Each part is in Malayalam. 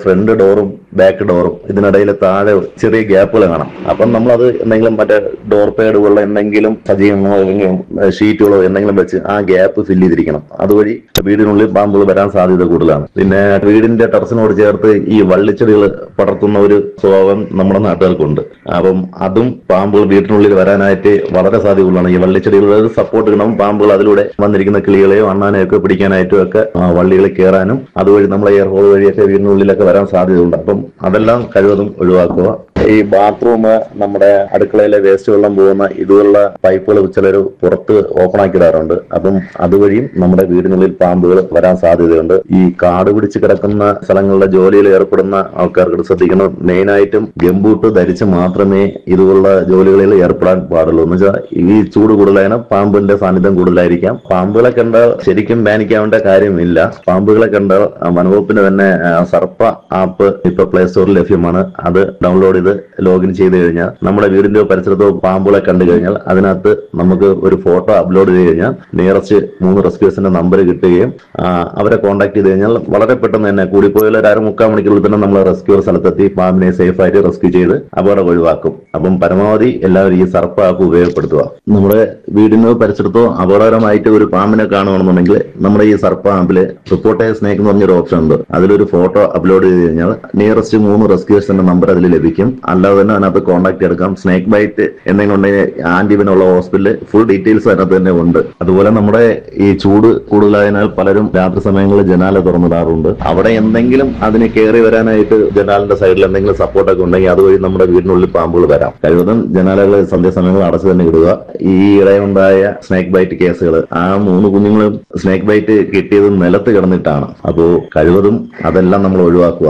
ഫ്രണ്ട് ഡോറും ബാക്ക് ഡോറും ഇതിനിടയിൽ താഴെ ചെറിയ ഗ്യാപ്പുകൾ കാണാം അപ്പം നമ്മളത് എന്തെങ്കിലും മറ്റേ ഡോർ പാഡ് പോലുള്ള എന്തെങ്കിലും സജീവങ്ങളോ അല്ലെങ്കിൽ ഷീറ്റുകളോ എന്തെങ്കിലും വെച്ച് ആ ഗ്യാപ്പ് ഫില്ല് ചെയ്തിരിക്കണം അതുവഴി വീടിനുള്ളിൽ പാമ്പുകൾ വരാൻ സാധ്യത കൂടുതലാണ് പിന്നെ വീടിന്റെ ടെറസിനോട് ചേർത്ത് ഈ വള്ളിച്ചെടികൾ പടർത്തുന്ന ഒരു സ്വഭാവം നമ്മുടെ നാട്ടുകാർക്കുണ്ട് അപ്പം അതും പാമ്പുകൾ വീട്ടിനുള്ളിൽ വരാനായിട്ട് വളരെ സാധ്യതയുള്ളതാണ് ഈ വള്ളിച്ചെടികളുടെ സപ്പോർട്ട് കിട്ടണം പാമ്പുകൾ അതിലൂടെ വന്നിരിക്കുന്ന കിളികളെയോ അണ്ണാനെയോ ഒക്കെ പിടിക്കാനായിട്ടും ഒക്കെ ആ വള്ളികൾ കയറാനും അതുവഴി നമ്മളെ എയർ ഹോൾ വഴിയൊക്കെ വീടിനുള്ളിലൊക്കെ വരാൻ സാധ്യതയുണ്ട് അപ്പം അതെല്ലാം കഴിവതും ഒഴിവാക്കുക ഈ ബാത്റൂം നമ്മുടെ അടുക്കളയിലെ വേസ്റ്റ് വെള്ളം പോകുന്ന ഇതുപോലുള്ള പൈപ്പുകൾ ചിലർ പുറത്ത് ഓപ്പൺ ആക്കിയിടാറുണ്ട് അപ്പം അതുവഴിയും നമ്മുടെ വീടിനുള്ളിൽ പാമ്പുകൾ വരാൻ സാധ്യതയുണ്ട് ഈ കാട് പിടിച്ച് കിടക്കുന്ന സ്ഥലങ്ങളിലെ ജോലിയിൽ ഏർപ്പെടുന്ന ആൾക്കാർക്ക് ശ്രദ്ധിക്കണം മെയിനായിട്ടും ഗംബൂട്ട് ധരിച്ച് മാത്രമേ ഇതുപോലുള്ള ജോലികളിൽ ഏർപ്പെടാൻ പാടുള്ളൂ എന്ന് വെച്ചാൽ ഈ ചൂട് കൂടുതലായതിനാൽ പാമ്പിന്റെ സാന്നിധ്യം കൂടുതലായിരിക്കാം പാമ്പുകളെ കണ്ടാൽ ശരിക്കും പാനിക്കാവേണ്ട കാര്യമില്ല പാമ്പുകളെ കണ്ടാൽ ആ, വനവകുപ്പിന് തന്നെ ആ, സർപ്പ ആപ്പ് ഇപ്പൊ പ്ലേ സ്റ്റോറിൽ ലഭ്യമാണ് അത് ഡൗൺലോഡ് ചെയ്ത് ലോഗിൻ ചെയ്ത് കഴിഞ്ഞാൽ നമ്മുടെ വീടിന്റെ പരിസരത്തോ പാമ്പുകളെ കണ്ടു കഴിഞ്ഞാൽ അതിനകത്ത് നമുക്ക് ഒരു ഫോട്ടോ അപ്ലോഡ് ചെയ്ത് കഴിഞ്ഞാൽ നിയറസ്റ്റ് മൂന്ന് റെസ്ക്യൂസിന്റെ നമ്പർ കിട്ടുകയും ആ, അവരെ കോൺടാക്ട് ചെയ്ത് കഴിഞ്ഞാൽ വളരെ പെട്ടെന്ന് തന്നെ കൂടിപ്പോയാൽ ഒരു അര മുക്കാൽ മണിക്കൂറിൽ തന്നെ നമ്മൾ റെസ്ക്യൂ സ്ഥലത്തെത്തി പാമ്പിനെ സേഫ് ആയിട്ട് റെസ്ക്യൂ ചെയ്ത് അപകടം ഒഴിവാക്കും അപ്പം പരമാവധി എല്ലാവരും ഈ സർപ്പ ആപ്പ് ഉപയോഗപ്പെടുത്തുക നമ്മുടെ വീടിനോ പരിസരത്തോ അപകടകരമായിട്ട് ഒരു പാമ്പിനെ കാണുകയാണെന്നുണ്ടെങ്കിൽ നമ്മുടെ ഈ സർപ്പ ആപ്പില് റിപ്പോർട്ട് സ്നേക്ക് എന്ന് പറഞ്ഞൊരു ഓപ്ഷൻ ഉണ്ട് അതിലൊരു ഫോട്ടോ അപ്ലോഡ് ചെയ്ത് കഴിഞ്ഞാൽ നിയറസ്റ്റ് മൂന്ന് റെസ്ക്യൂസിന്റെ നമ്പർ അതിൽ ലഭിക്കും അല്ലാതെ തന്നെ അതിനകത്ത് കോൺടാക്ട് എടുക്കാം സ്നേക്ക് ബൈറ്റ് എന്തെങ്കിലും ഉണ്ടെങ്കിൽ ആന്റിബിനുള്ള ഹോസ്പിറ്റലിൽ ഫുൾ ഡീറ്റെയിൽസ് അതിനകത്ത് തന്നെ ഉണ്ട് അതുപോലെ നമ്മുടെ ഈ ചൂട് കൂടുതലായതിനാൽ പലരും രാത്രി സമയങ്ങളിൽ ജനാല തുറന്നിടാറുണ്ട് അവിടെ എന്തെങ്കിലും അതിന് കയറി വരാനായിട്ട് ജനാലിന്റെ സൈഡിൽ എന്തെങ്കിലും സപ്പോർട്ടൊക്കെ ഉണ്ടെങ്കിൽ അതുവഴി നമ്മുടെ വീടിനുള്ളിൽ പാമ്പുകൾ വരാം കഴിവതും ജനാലകൾ സന്ധ്യാസമയങ്ങളിൽ അടച്ചു തന്നെ ഇടുക ഈ ഇടയുണ്ടായ സ്നേക്ക് ബൈറ്റ് കേസുകൾ ആ മൂന്ന് കുഞ്ഞുങ്ങളും സ്നേക്ക് ബൈറ്റ് കിട്ടിയത് നിലത്ത് കിടന്നിട്ടാണ് അപ്പോൾ കഴിവതും അതെല്ലാം നമ്മൾ ഒഴിവാക്കുക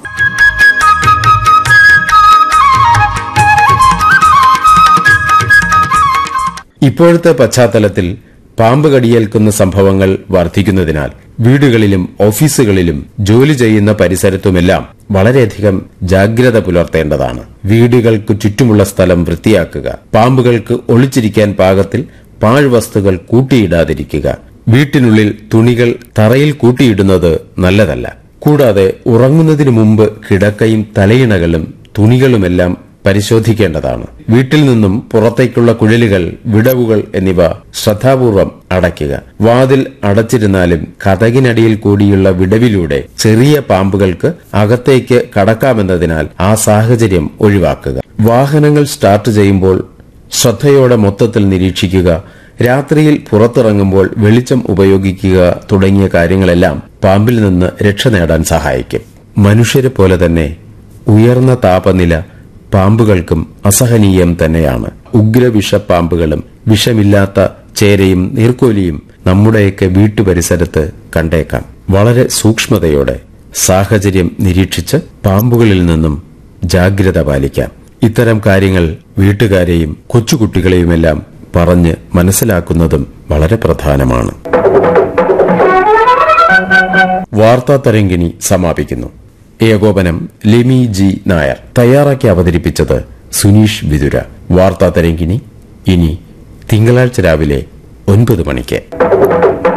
ഇപ്പോഴത്തെ പശ്ചാത്തലത്തിൽ പാമ്പ് കടിയേൽക്കുന്ന സംഭവങ്ങൾ വർദ്ധിക്കുന്നതിനാൽ വീടുകളിലും ഓഫീസുകളിലും ജോലി ചെയ്യുന്ന പരിസരത്തുമെല്ലാം വളരെയധികം ജാഗ്രത പുലർത്തേണ്ടതാണ് വീടുകൾക്ക് ചുറ്റുമുള്ള സ്ഥലം വൃത്തിയാക്കുക പാമ്പുകൾക്ക് ഒളിച്ചിരിക്കാൻ പാകത്തിൽ പാഴ്വസ്തുക്കൾ കൂട്ടിയിടാതിരിക്കുക വീട്ടിനുള്ളിൽ തുണികൾ തറയിൽ കൂട്ടിയിടുന്നത് നല്ലതല്ല കൂടാതെ ഉറങ്ങുന്നതിനു മുമ്പ് കിടക്കയും തലയിണകളും തുണികളുമെല്ലാം പരിശോധിക്കേണ്ടതാണ് വീട്ടിൽ നിന്നും പുറത്തേക്കുള്ള കുഴലുകൾ വിടവുകൾ എന്നിവ ശ്രദ്ധാപൂർവം അടയ്ക്കുക വാതിൽ അടച്ചിരുന്നാലും കഥകിനടിയിൽ കൂടിയുള്ള വിടവിലൂടെ ചെറിയ പാമ്പുകൾക്ക് അകത്തേക്ക് കടക്കാമെന്നതിനാൽ ആ സാഹചര്യം ഒഴിവാക്കുക വാഹനങ്ങൾ സ്റ്റാർട്ട് ചെയ്യുമ്പോൾ ശ്രദ്ധയോടെ മൊത്തത്തിൽ നിരീക്ഷിക്കുക രാത്രിയിൽ പുറത്തിറങ്ങുമ്പോൾ വെളിച്ചം ഉപയോഗിക്കുക തുടങ്ങിയ കാര്യങ്ങളെല്ലാം പാമ്പിൽ നിന്ന് രക്ഷ നേടാൻ സഹായിക്കും മനുഷ്യരെ പോലെ തന്നെ ഉയർന്ന താപനില പാമ്പുകൾക്കും അസഹനീയം തന്നെയാണ് ഉഗ്രവിഷ പാമ്പുകളും വിഷമില്ലാത്ത ചേരയും നീർക്കോലിയും നമ്മുടെയൊക്കെ വീട്ടുപരിസരത്ത് കണ്ടേക്കാം വളരെ സൂക്ഷ്മതയോടെ സാഹചര്യം നിരീക്ഷിച്ച് പാമ്പുകളിൽ നിന്നും ജാഗ്രത പാലിക്കാം ഇത്തരം കാര്യങ്ങൾ വീട്ടുകാരെയും കൊച്ചുകുട്ടികളെയുമെല്ലാം പറഞ്ഞ് മനസ്സിലാക്കുന്നതും വളരെ പ്രധാനമാണ് വാർത്താ തരംഗിണി സമാപിക്കുന്നു ഏകോപനം ലിമി ജി നായർ തയ്യാറാക്കി അവതരിപ്പിച്ചത് സുനീഷ് വിതുര വാർത്താ തരംഗിണി ഇനി തിങ്കളാഴ്ച രാവിലെ ഒൻപത് മണിക്ക്